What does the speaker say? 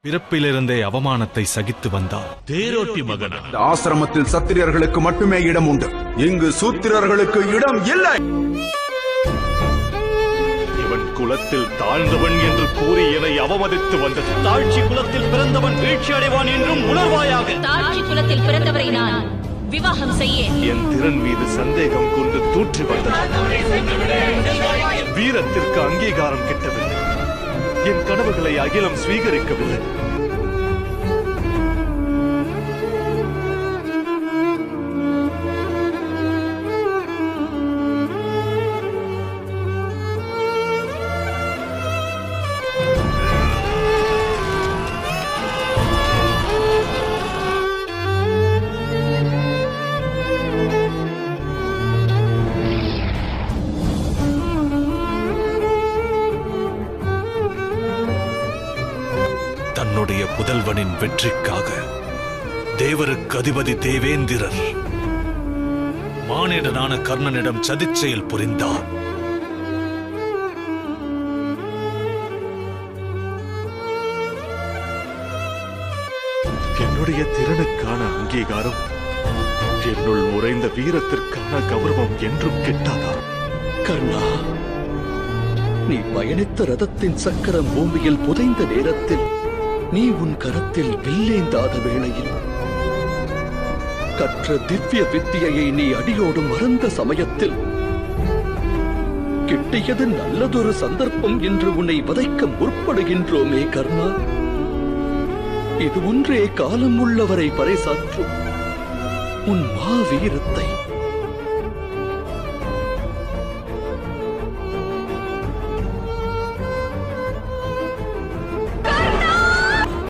பிறப்பிலிருந்தே அவமானத்தை சகித்து வந்தார் தேரோட்டி மகனா இந்த ஆசிரமத்தில் சத்திரியர்களுக்கு மட்டுமே இடம் உண்டு இங்கு சூத்திரர்களுக்கு இடம் இல்லை இவன் குலத்தில் தாழ்ந்தவன் என்று கூறி என்னை அவமதித்து வந்தது தாழ்ச்சி குலத்தில் பிறந்தவன் வீழ்ச்சி அடைவான் என்றும் உணர்வாயாக தாழ்ச்சி குலத்தில் பிறந்தவரை நான் விவாகம் செய்ய என் திறன் மீது சந்தேகம் கொண்டு தூற்றி வந்தது வீரத்திற்கு அங்கீகாரம் கிட்டவில்லை என் கனவுகளை அகிலம் ஸ்வீகரிக்கவில்லை தன்னுடைய புதல்வனின் வெற்றிக்காக தேவருக்கு அதிபதி தேவேந்திரர் மானிடனான கர்ணனிடம் சதிச்செயல் புரிந்தார் என்னுடைய திறனுக்கான அங்கீகாரம் என்னுள் உறைந்த வீரத்திற்கான கௌரவம் என்றும் கிட்டாதா கர்ணா நீ பயணித்த ரதத்தின் சக்கரம் பூமியில் புதைந்த நேரத்தில் நீ உன் கரத்தில் வில்லேந்தாத வேளையில் கற்ற திவ்ய வித்தியையை நீ அடியோடு மறந்த சமயத்தில் கிட்டியது நல்லதொரு சந்தர்ப்பம் என்று உன்னை வதைக்க முற்படுகின்றோமே கர்ணா இது ஒன்றே காலம் உள்ளவரை பறைசாற்றும் உன் மாவீரத்தை